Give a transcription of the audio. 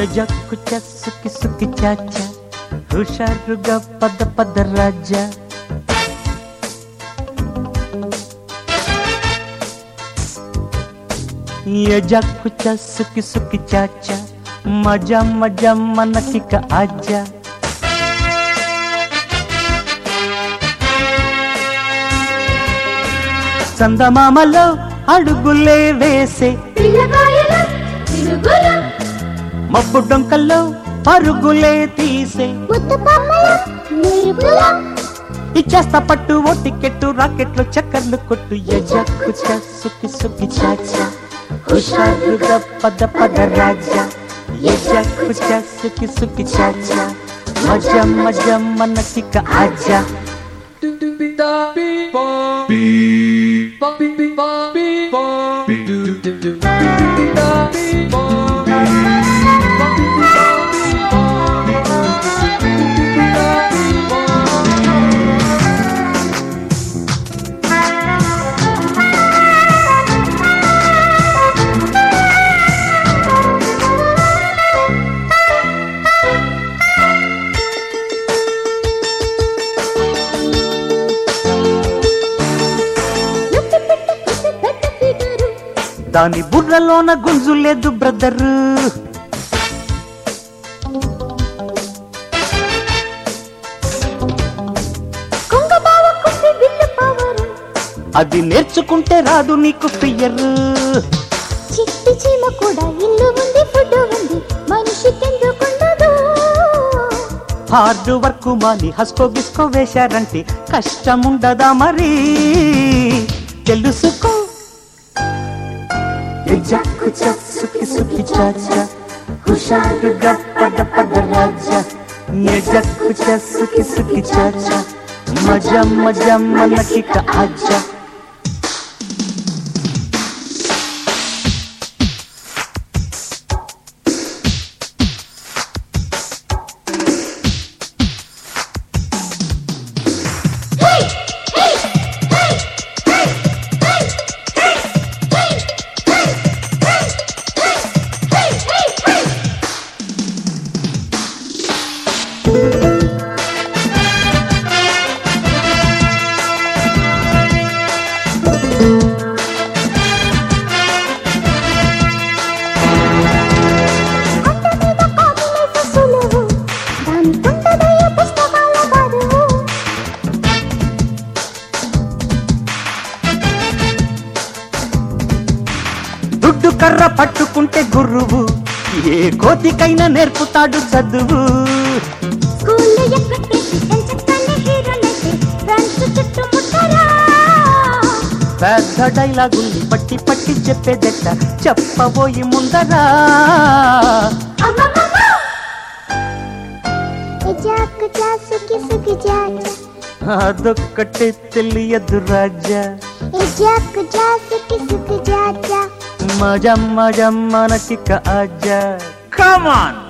జక్కు చస్సుకి సుకి చాచ హుషారుగా పద పద రాజా ये जक्ku चस्सुकी सुकी चाचा मजा मजा मनकिक आजा చందమామలో అడుగులే వేసే పిల్లకాయల తిరుగుల మబ్బు డొంకల్లో పరుగులే తీసే ముద్దు బొమ్మల మెరుపుల ఇచ్చేస్తా పట్టు ఓ టికెట్టు రాకెట్లు చక్కర్లు కొట్టు యజక్కు చస్సుకి సుకి చాచా హుషారుగా పద పద రాజా యజక్కు చస్సుకి సుకి చాచా మజ మజ మనకిక ఆజా నొప్పి పెట్ట కొత్త పెద్ద ఫిగరు దాని బుర్రలోన గుంజు లేదు బ్రదర్ కొంగ బావ కొద్ది విల్లు పవరు అది నేర్చుకుంటే రాదు నీకు ఫియర్ చిట్టి చీమ కూడా ఇల్లు ఉంది ఫుడ్ ఉంది మనిషికెందుకుండదు హార్డ్ వర్క్ మాని హస్కో గిస్కో వేశారంటే కష్టముండదా మరి తెలుసుకో జక్కు చస్సుకి సుకి చాచా హుషారుగా పద పద రాజా నే జక్కు చస్సుకి సుకి చాచా మజ మజ మనకిక ఆజా కొండ మీద కాకిలేస సులువు దాని కుండదయ్య పుస్తకాల బరువు దుడ్డు కర్ర పట్టుకుంటే గురువు ఏ కోతికైనా నేర్పుతాడు చదువు స్కూల్లో ఎక్కడేసి ఎంచక్కని హీరోలైతే ఫ్రెండ్స్ చుట్టుముట్టరా పెద్ద డైలాగుల్ని పట్టి పట్టి చెప్పేదెట్ట చెప్పబోయి ముందరా అమ్మమ్మమ్మ జాక్ జాసుకి సుకి జాచ అదొక్కటే తెలియదు రాజా జాక్ జాసుకి సుకి జాచ మజమ్మ జమ్మనకిక ఆజా కమాన్